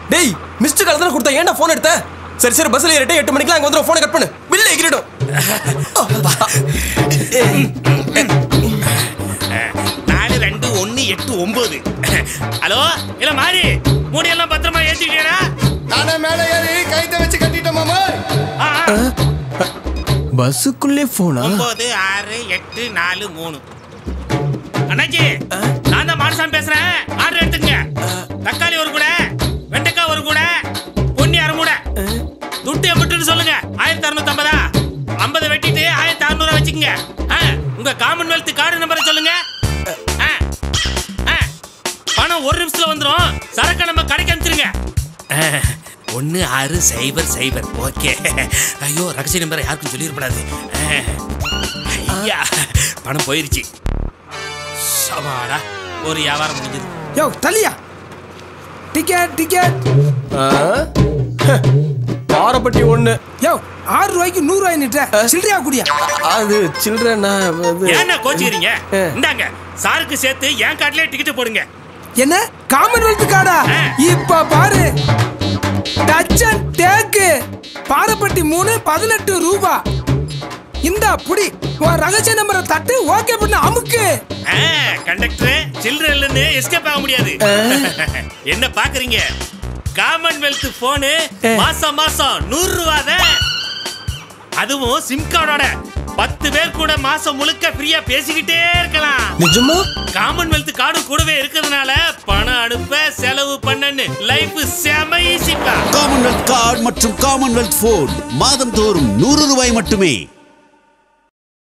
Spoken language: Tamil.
டேய் மிஸ்டு கால் தானே கொடுத்தா ஏன்டா ஃபோன் எடுத்த சரி சரி பஸ்ல ஏறிட்டு எட்டு மணிக்கு அங்க வந்துடும் ஃபோனை கட் பண்ணு பில்ல எகிரிடும் நாலு ரெண்டு ஒன்னு எட்டு ஒன்பது ஹலோ இல்ல மாறி மூடியெல்லாம் பத்திரமா ஏத்திக்கிட்டா நானே மேலே ஏறி கைத்தை வச்சு கட்டிட்டேன் மாமா பஸ்ஸுக்குள்ளே ஃபோனா ஒன்பது ஆறு எட்டு நாலு மூணு அண்ணாச்சி நான் தான் மானசாமி பேசுறேன் ஆர்டர் எடுத்துங்க தக்காளி ஒரு கூட வெண்டைக்காய் ஒரு கூட பொன்னி அரை கூட துட்டு எம்பிட்டுன்னு சொல்லுங்க ஆயிரத்தி அறுநூத்தி ஐம்பதா ஐம்பது வெட்டிட்டு ஆயிரத்தி அறுநூறு வச்சுக்கோங்க ஆ, உங்க காமன்வெல்த் கார்டு நம்பரை சொல்லுங்க ஆ, ஆ, பணம் ஒரு நிமிஷத்துல வந்துரும் சரக்கு நம்ம கடைக்கு அனுப்பிச்சிருங்க ஒன்று ஆறு சைபர் சைபர் ஓகே ஐயோ ரகசிய நம்பரை யாருக்கும் சொல்லிடக்கூடாது ஐயா பணம் போயிருச்சு சவாடா ஒரு வியாபாரம் முடிஞ்சது யோ தலியா டிக்கெட் டிக்கெட் பாரப்பட்டி ஒண்ணு யோ ஆறு ரூபாய்க்கு நூறு ரூபாய் நிட்ட சில்லறையா குடியா அது சில்ட்ரனா ஏன்னா கோச்சிக்கிறீங்க இந்தாங்க சாருக்கு சேர்த்து என் கார்டுலயே டிக்கெட் போடுங்க என்ன காமன்வெல்த் கார்டா ஆ. இப்ப பாரு டச் அண்ட் டேக்கு பாரப்பட்டி மூணு பதினெட்டு ரூபா இந்தா புடி உன் ரகசிய நம்பரை தட்டு ஓகே பண்ண அமுக்கு ஆ, கண்டக்டர் சில்லற இல்லைன்னு எஸ்கேப் ஆக முடியாது என்ன பாக்குறீங்க காமன்வெல்த் போனு மாசம் மாசம் நூறு ரூபா தான் அதுவும் சிம் கார்டோட பத்து பேர் கூட மாசம் முழுக்க ஃப்ரீயா பேசிக்கிட்டே இருக்கலாம் நிஜமா காமன்வெல்த் கார்டு கூடவே இருக்கிறதுனால பணம் அனுப்ப செலவு பண்ணன்னு லைஃப் செம ஈஸிப்பா காமன்வெல்த் கார்டு மற்றும் காமன்வெல்த் போன் மாதந்தோறும் நூறு ரூபாய் மட்டுமே